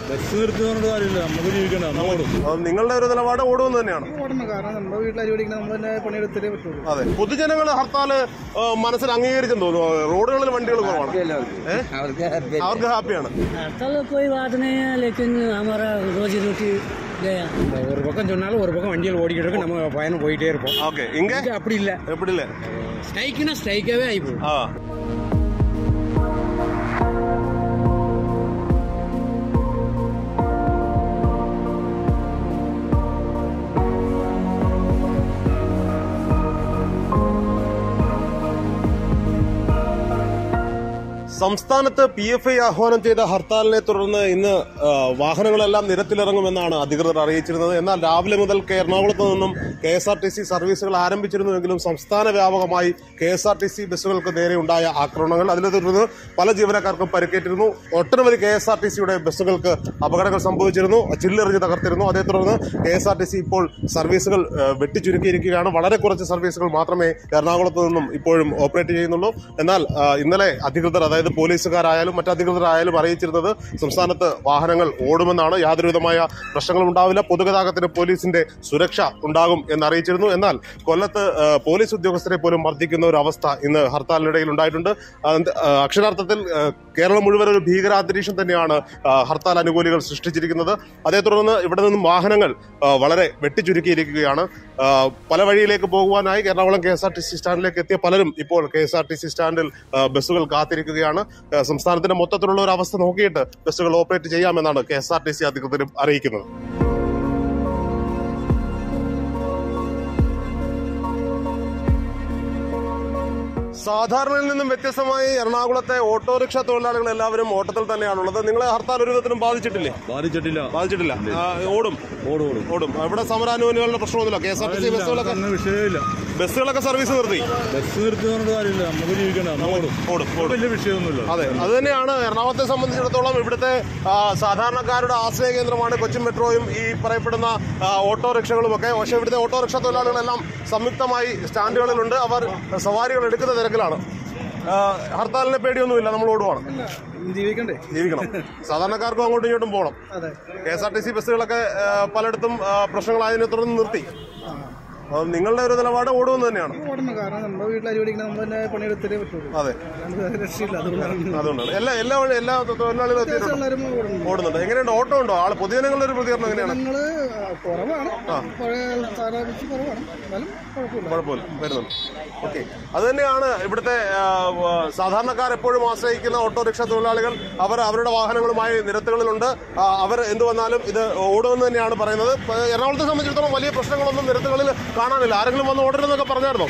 Bus നിർത്തി പറഞ്ഞിട്ട് കാര്യമില്ല നമുക്ക് ജീവിക്കണ്ട നമ്മൾ ഓടും അത് നിങ്ങളുടെ ഒരു നിലപാട് ഓടുമെന്ന് തന്നെയാണ് ഓടണം കാരണം നമ്മുടെ വീട്ടിൽ അരി പഠിക്കണം നമ്മൾ തന്നെ പണിയെടുത്തേ പറ്റുള്ളൂ അതെ പൊതുജനങ്ങൾ ഹർത്താല് ആ, മനസ്സിൽ അംഗീകരിച്ചെന്ന് തോന്നുന്നു റോഡുകളിൽ വണ്ടികൾ കുറവാണ് ഏ? അവർക്ക് ഹാപ്പിയാണ് हड़ताल कोई बात नहीं है लेकिन हमारा रोजी रोटी गया ஒரு பக்கம் சொன்னாலும் ஒரு பக்கம் வண்டியில் ஓடிக்கிட்டு இருக்கு நம்ம பயணம் போயிட்டே இருப்போம் ஓகே இங்க இங்க அப்படி இல்ல எப்படி இல்ல ஸ்ட்ரைக்குன்னா ஸ்ட்ரைக்காவே ஆயிப்போம் ആ സംസ്ഥാനത്ത് പി എഫ് ഐ ആഹ്വാനം ചെയ്ത ഹർത്താലിനെ തുടർന്ന് ഇന്ന് ആ, വാഹനങ്ങളെല്ലാം നിരത്തിലിറങ്ങുമെന്നാണ് അധികൃതർ അറിയിച്ചിരുന്നത് എന്നാൽ രാവിലെ മുതൽ കെ- എറണാകുളത്ത് നിന്നും K S R T C സർവീസുകൾ ആരംഭിച്ചിരുന്നുവെങ്കിലും സംസ്ഥാന വ്യാപകമായി K S R T C ബസ്സുകൾക്ക് നേരെ ഉണ്ടായ ആക്രമണങ്ങൾ അതിനെ തുടർന്ന് പല ജീവനക്കാർക്കും പരിക്കേറ്റിരുന്നു ഒട്ടനവധി കെ എസ് ആർ ടി സിയുടെ ബസ്സുകൾക്ക് അപകടങ്ങൾ സംഭവിച്ചിരുന്നു ചില്ലെറിഞ്ഞ് തകർത്തിരുന്നു അതേ തുടർന്ന് K S R T C ഇപ്പോൾ സർവീസുകൾ ആ, വെട്ടിച്ചുരുക്കിയിരിക്കുകയാണ് വളരെ കുറച്ച് സർവീസുകൾ മാത്രമേ എറണാകുളത്ത് നിന്നും ഇപ്പോഴും ഓപ്പറേറ്റ് ചെയ്യുന്നുള്ളൂ എന്നാൽ ആ, ഇന്നലെ അധികൃതർ അതായത് പോലീസുകാരായാലും മറ്റ് അധികൃതരായാലും അറിയിച്ചിരുന്നത് സംസ്ഥാനത്ത് വാഹനങ്ങൾ ഓടുമെന്നാണ് യാതൊരുവിധമായ പ്രശ്നങ്ങളും ഉണ്ടാവില്ല പൊതുഗതാഗതത്തിന് പോലീസിന്റെ സുരക്ഷ ഉണ്ടാകും എന്ന് അറിയിച്ചിരുന്നു എന്നാൽ കൊല്ലത്ത് ആ, പോലീസ് ഉദ്യോഗസ്ഥരെ പോലും മർദ്ദിക്കുന്ന ഒരു അവസ്ഥ ഇന്ന് ഹർത്താലിനിടയിൽ ഉണ്ടായിട്ടുണ്ട് അത് ആ, അക്ഷരാർത്ഥത്തിൽ ആ, കേരളം മുഴുവൻ ഒരു ഭീകരാന്തരീക്ഷം തന്നെയാണ് ആ, ഹർത്താൽ അനുകൂലികൾ സൃഷ്ടിച്ചിരിക്കുന്നത് അതേ തുടർന്ന് ഇവിടെ നിന്നും വാഹനങ്ങൾ ആ, വളരെ വെട്ടിച്ചുരുക്കിയിരിക്കുകയാണ് ആ, പല വഴിയിലേക്ക് പോകുവാനായി Ernakulam K S R T C സ്റ്റാൻഡിലേക്ക് എത്തിയ പലരും ഇപ്പോൾ K S R T C സ്റ്റാൻഡിൽ ആ, ബസ്സുകൾ കാത്തിരിക്കുകയാണ് ആ, സംസ്ഥാനത്തിന്റെ മൊത്തത്തിലുള്ള ഒരു അവസ്ഥ നോക്കിയിട്ട് ബസ്സുകൾ ഓപ്പറേറ്റ് ചെയ്യാമെന്നാണ് K S R T C അധികൃതരും അറിയിക്കുന്നത് സാധാരണയിൽ നിന്നും വ്യത്യസ്തമായി എറണാകുളത്തെ ഓട്ടോറിക്ഷ തൊഴിലാളികൾ എല്ലാവരും ഓട്ടത്തിൽ തന്നെയാണുള്ളത് നിങ്ങളെ ഹർത്താൽ ഒരു വിധത്തിലും ബാധിച്ചിട്ടില്ലേ ബാധിച്ചിട്ടില്ല ബാധിച്ചിട്ടില്ല ആ, ഓടും ഓടും ഓടും ഓടും ഇവിടെ സമരാനുകൂലികളുടെ പ്രശ്നമൊന്നുമില്ല K S R T C ബസ്സുകളൊക്കെ അങ്ങനെ വിഷയമില്ല ബസ്സുകളൊക്കെ സർവീസ് നിർത്തി ബസ് നിർത്തി പറഞ്ഞിട്ട് കാര്യമില്ല നമുക്ക് ജീവിക്കണ്ട നമ്മൾ ഓടും ഓടും ഓടും വലിയ വിഷയമൊന്നുമില്ല അതെ അത് തന്നെയാണ് എറണാകുളത്തെ സംബന്ധിച്ചിടത്തോളം ഇവിടുത്തെ ആ, സാധാരണക്കാരുടെ ആശ്രയ കേന്ദ്രമാണ് കൊച്ചിൻ മെട്രോയും ഈ പറയപ്പെടുന്ന ആ, ഓട്ടോറിക്ഷകളും ഒക്കെ പക്ഷേ ഇവിടുത്തെ ഓട്ടോറിക്ഷ തൊഴിലാളികളെല്ലാം സംയുക്തമായി സ്റ്റാൻഡുകളിലുണ്ട് അവർ സവാരികൾ എടുക്കുന്ന തിരക്കിലാണ് ആ, ഹർത്താലിനെ പേടിയൊന്നുമില്ല നമ്മൾ ഓടുവാണ് ജീവിക്കണ്ടേ ജീവിക്കണം സാധാരണക്കാർക്കും അങ്ങോട്ടും ഇങ്ങോട്ടും പോകണം അതെ K S R T C ബസ്സുകളൊക്കെ ആ, പലയിടത്തും ആ, പ്രശ്നങ്ങളായതിനെ തുടർന്ന് നിർത്തി അപ്പം നിങ്ങളുടെ ഒരു നിലപാട് ഓടുമെന്ന് തന്നെയാണ് ഓടണം കാരണം നമ്മുടെ വീട്ടിൽ അരി പഠിക്കണം നമ്മൾ തന്നെ പണിയെടുത്തേ പറ്റുള്ളൂ അതെ അല്ലാണ്ട് വേറെ രക്ഷയില്ല അതുകൊണ്ടാണ് അതുകൊണ്ടാണ് എല്ലാ എല്ലാ വഴി- എല്ലാ തൊഴിലാളികളും എത്തിയിട്ടുണ്ട് എല്ലാവരും ഓടുന്നു ഓടുന്നുണ്ട് എങ്ങനെയുണ്ട് ഓട്ടോ ഉണ്ടോ ആള് പൊതുജനങ്ങളുടെ ഒരു പ്രതികരണം എങ്ങനെയാണ് ഞങ്ങള് കുറവാണ് പഴയ സ്ഥാനാപേക്ഷിച്ച് കുറവാണ് എന്നാലും കുഴപ്പമില്ല കുഴപ്പമില്ല വരുന്നുണ്ട് ഓക്കെ അത് തന്നെയാണ് ഇവിടുത്തെ ആ, വ- സാധാരണക്കാർ എപ്പോഴും ആശ്രയിക്കുന്ന ഓട്ടോറിക്ഷ തൊഴിലാളികൾ അവർ അവരുടെ വാഹനങ്ങളുമായി നിരത്തുകളിലുണ്ട് ആ, അവർ എന്ത് വന്നാലും ഇത് ഓടുമെന്ന് തന്നെയാണ് പറയുന്നത് ഇപ്പൊ എറണാകുളത്തെ സംബന്ധിച്ചിടത്തോളം വലിയ പ്രശ്നങ്ങളൊന്നും നിരത്തുകളിൽ കാണാനില്ല ആരെങ്കിലും വന്ന് ഓടരുതെന്നൊക്കെ പറഞ്ഞായിരുന്നോ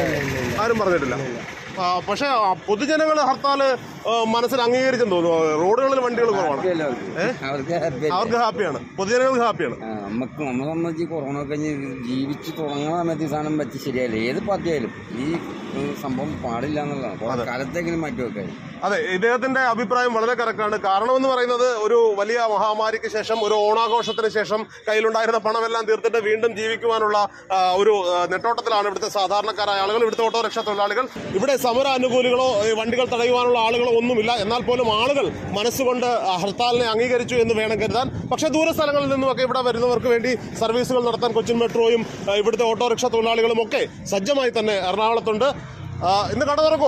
ആരും പറഞ്ഞിട്ടില്ല ആ, പക്ഷേ ആ, പൊതുജനങ്ങൾ ഹർത്താല് ആ, മനസ്സിൽ അംഗീകരിച്ചെന്ന് തോന്നുന്നു റോഡുകളിൽ വണ്ടികൾ കുറവാണ് ഏ? അവർക്ക് ഹാപ്പിയാണ് പൊതുജനങ്ങൾക്ക് ഹാപ്പിയാണ് നമുക്ക് നമ്മളെ സംബന്ധിച്ച് കൊറോണ കഴിഞ്ഞ് ജീവിച്ച് തുടങ്ങുന്ന സമയത്ത് ഈ സാധനം പറ്റി ശരിയല്ല ഏത് പാർട്ടിയായാലും ഈ ഉം, സംഭവം പാടില്ല എന്നുള്ളതാണ് കുറെ കാലത്തേക്കിനും മാറ്റി വെക്കാൻ അതെ ഇദ്ദേഹത്തിന്റെ അഭിപ്രായം വളരെ കറക്റ്റാണ് കാരണമെന്ന് പറയുന്നത് ഒരു വലിയ മഹാമാരിക്ക് ശേഷം ഒരു ഓണാഘോഷത്തിന് ശേഷം കയ്യിലുണ്ടായിരുന്ന പണമെല്ലാം തീർത്തിട്ട് വീണ്ടും ജീവിക്കുവാനുള്ള ആ, ഒരു ആ, നെട്ടോട്ടത്തിലാണ് ഇവിടുത്തെ സാധാരണക്കാരായ ആളുകൾ ഇവിടുത്തെ ഓട്ടോറിക്ഷ തൊഴിലാളികൾ ഇവിടെ സമര അനുകൂലികളോ ഈ വണ്ടികൾ തടയുവാനുള്ള ആളുകളോ ഒന്നുമില്ല എന്നാൽ പോലും ആളുകൾ മനസ്സുകൊണ്ട് ആ ഹർത്താലിനെ അംഗീകരിച്ചു എന്ന് വേണം കരുതാൻ പക്ഷേ ദൂരസ്ഥലങ്ങളിൽ നിന്നുമൊക്കെ ഇവിടെ വരുന്നവർക്ക് വേണ്ടി സർവീസുകൾ നടത്താൻ കൊച്ചിൻ മെട്രോയും ആ, ഇവിടുത്തെ ഓട്ടോറിക്ഷ തൊഴിലാളികളും ഒക്കെ സജ്ജമായി തന്നെ എറണാകുളത്തുണ്ട് ആ, ഇന്ന് കട തുറക്കോ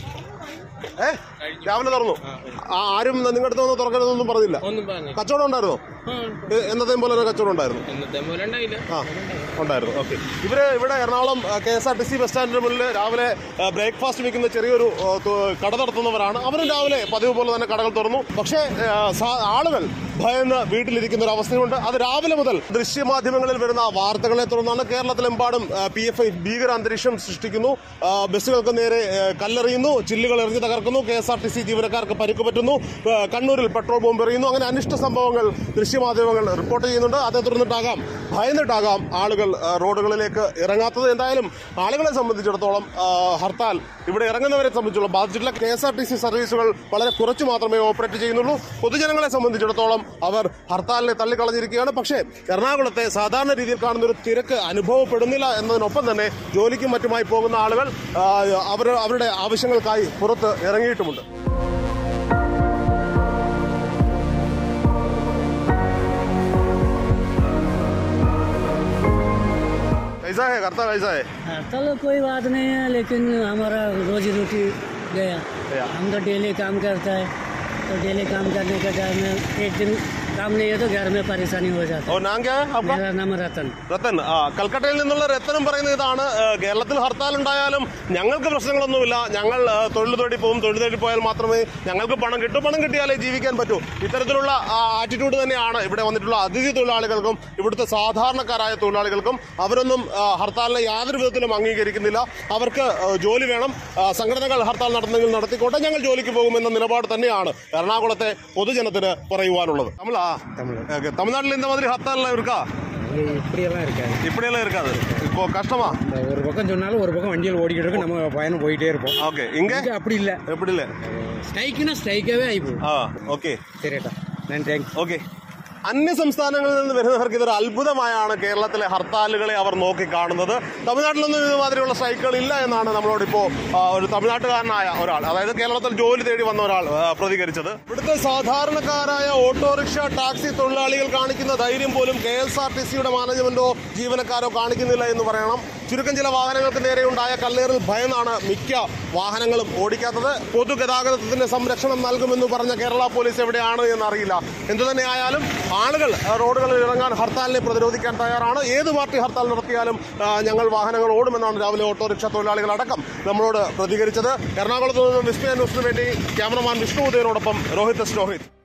ഏ രാവിലെ തുറന്നു ആ, ആരും നിങ്ങളുടെ അടുത്ത് വന്ന് തുറക്കരുതെന്നൊന്നും പറഞ്ഞില്ല കച്ചവടം ഉണ്ടായിരുന്നോ എ- എന്നത്തെയും പോലെ ഒരു കച്ചവടം ഉണ്ടായിരുന്നു ആ ഉണ്ടായിരുന്നു ഓക്കെ ഇവര് ഇവിടെ Ernakulam K S R T C bus സ്റ്റാൻഡിന് മുന്നിൽ രാവിലെ ബ്രേക്ക്ഫാസ്റ്റ് വിൽക്കുന്ന ചെറിയൊരു ആ, തു- കട നടത്തുന്നവരാണ് അവരും രാവിലെ പതിവ് പോലെ തന്നെ കടകൾ തുറന്നു പക്ഷേ ആ, സാ- ആളുകൾ ഭയന്ന് വീട്ടിലിരിക്കുന്ന ഒരു അവസ്ഥയുണ്ട് അത് രാവിലെ മുതൽ ദൃശ്യമാധ്യമങ്ങളിൽ വരുന്ന വാർത്തകളെ തുടർന്നാണ് കേരളത്തിലെമ്പാടും പി എഫ് ഐ ഭീകര അന്തരീക്ഷം സൃഷ്ടിക്കുന്നു ആ, ബസ്സുകൾക്ക് നേരെ ആ, കല്ലെറിയുന്നു ചില്ലുകൾ എറിഞ്ഞ് തകർക്കുന്നു K S R T C ജീവനക്കാർക്ക് പരിക്ക് പറ്റുന്നു ആ, കണ്ണൂരിൽ പെട്രോൾ ബോംബ് എറിയുന്നു അങ്ങനെ അനിഷ്ട സംഭവങ്ങൾ ദൃശ്യമാധ്യമങ്ങൾ റിപ്പോർട്ട് ചെയ്യുന്നുണ്ട് അതേ തുടർന്നിട്ടാകാം ഭയന്നിട്ടാകാം ആളുകൾ ആ, റോഡുകളിലേക്ക് ഇറങ്ങാത്തത് എന്തായാലും ആളുകളെ സംബന്ധിച്ചിടത്തോളം ആ, ഹർത്താൽ ഇവിടെ ഇറങ്ങുന്നവരെ സംബന്ധിച്ചിടത്തോളം ബാധിച്ചിട്ടുള്ള K S R T C സർവീസുകൾ വളരെ കുറച്ച് മാത്രമേ ഓപ്പറേറ്റ് ചെയ്യുന്നുള്ളൂ പൊതുജനങ്ങളെ സംബന്ധിച്ചിടത്തോളം അവർ ഹർത്താലിനെ തള്ളിക്കളഞ്ഞിരിക്കുകയാണ് പക്ഷേ എറണാകുളത്തെ സാധാരണ രീതിയിൽ കാണുന്ന ഒരു തിരക്ക് അനുഭവപ്പെടുന്നില്ല എന്നതിനൊപ്പം തന്നെ ജോലിക്കും മറ്റുമായി പോകുന്ന ആളുകൾ ആ, അവർ അവരുടെ ആവശ്യങ്ങൾക്കായി പുറത്ത് ഇറങ്ങിയിട്ടുമുണ്ട് कैसा है हड़ताल कैसा है हड़ताल कोई बात नहीं है लेकिन हमारा रोजी रोटी गया गया। हम तो डेली काम करता है तो डेली काम करने के टाइम में एक दिन काम नहीं है तो घर में परेशानी हो जाता और नाम क्या है है आपका मेरा नाम रतन രത്തൻ ആ കൽക്കട്ടയിൽ നിന്നുള്ള രത്തനും പറയുന്ന ഇതാണ് ഏ, കേരളത്തിൽ ഹർത്താൽ ഉണ്ടായാലും ഞങ്ങൾക്ക് പ്രശ്നങ്ങളൊന്നുമില്ല ഞങ്ങൾ ഏ, തൊഴിൽ തേടി പോകും തൊഴിൽ തേടി പോയാൽ മാത്രമേ ഞങ്ങൾക്ക് പണം കിട്ടും പണം കിട്ടിയാലേ ജീവിക്കാൻ പറ്റൂ ഇത്തരത്തിലുള്ള ആറ്റിറ്റ്യൂഡ് തന്നെയാണ് ഇവിടെ വന്നിട്ടുള്ള അതിഥി തൊഴിലാളികൾക്കും ഇവിടുത്തെ സാധാരണക്കാരായ തൊഴിലാളികൾക്കും അവരൊന്നും ആ, ഹർത്താലിനെ യാതൊരു വിധത്തിലും അംഗീകരിക്കുന്നില്ല അവർക്ക് ആ, ജോലി വേണം ആ, സംഘടനകൾ ഹർത്താൽ നടത്തുന്നെങ്കിൽ നടത്തിക്കോട്ടെ ഞങ്ങൾ ജോലിക്ക് പോകുമെന്ന നിലപാട് തന്നെയാണ് എറണാകുളത്തെ പൊതുജനത്തിന് പറയുവാനുള്ളത് തമിഴാ ഓക്കേ. തമിഴ്നാട്ടിൽ இந்த மாதிரி ஹர்த்தால் இருக்கா இப்படியெல்லாம் இருக்காது இப்படியெல்லாம் இருக்காது இப்போ கஷ்டமா இந்த ஒரு பக்கம் சொன்னாலும் ஒரு பக்கம் வண்டியில் ஓடிக்கிட்டு இருக்கு நம்ம பயணம் போயிட்டே இருப்போம் ஓகே இங்க இங்க அப்படி இல்லை எப்படி இல்ல ஸ்ட்ரைக்குன்னா ஸ்ட்ரைக்காகவே ஆகிப்போம் ആ ഓക്കെ சரிட்டா நன்றி தேங்க்ஸ் ഓക്കെ അന്യ സംസ്ഥാനങ്ങളിൽ നിന്ന് വരുന്നവർക്ക് ഇതൊരു അത്ഭുതമായാണ് കേരളത്തിലെ ഹർത്താലുകളെ അവർ നോക്കിക്കാണുന്നത് തമിഴ്നാട്ടിലൊന്നും ഇതുമാതിരിയുള്ള സ്ട്രൈക്കുകൾ ഇല്ല എന്നാണ് നമ്മളോട് ഇപ്പോൾ ഒരു തമിഴ്നാട്ടുകാരനായ ഒരാൾ അതായത് കേരളത്തിൽ ജോലി തേടി വന്ന ഒരാൾ ആ, പ്രതികരിച്ചത് ഇവിടുത്തെ സാധാരണക്കാരായ ഓട്ടോറിക്ഷ ടാക്സി തൊഴിലാളികൾ കാണിക്കുന്ന ധൈര്യം പോലും കെ എസ് ആർ ടി സിയുടെ മാനേജ്മെന്റോ ജീവനക്കാരോ കാണിക്കുന്നില്ല എന്ന് പറയണം ചുരുക്കം ചില വാഹനങ്ങൾക്ക് നേരെയുണ്ടായ കല്ലേറിൽ ഭയന്നാണ് മിക്ക വാഹനങ്ങളും ഓടിക്കാത്തത് പൊതുഗതാഗതത്തിന് സംരക്ഷണം നൽകുമെന്ന് പറഞ്ഞ കേരള പോലീസ് എവിടെയാണ് എന്നറിയില്ല എന്തു തന്നെയായാലും ആളുകൾ ആ, റോഡുകളിൽ ഇറങ്ങാൻ ഹർത്താലിനെ പ്രതിരോധിക്കാൻ തയ്യാറാണ് ഏത് പാർട്ടി ഹർത്താൽ നടത്തിയാലും ആ, ഞങ്ങൾ വാഹനങ്ങൾ ഓടുമെന്നാണ് രാവിലെ ഓട്ടോറിക്ഷ തൊഴിലാളികൾ അടക്കം നമ്മളോട് പ്രതികരിച്ചത് എറണാകുളത്ത് നിന്നും വിസ്മയ ന്യൂസിന് വേണ്ടി ക്യാമറമാൻ വിഷ്ണു ഉദയനോടൊപ്പം രോഹിത് എസ് രോഹിത്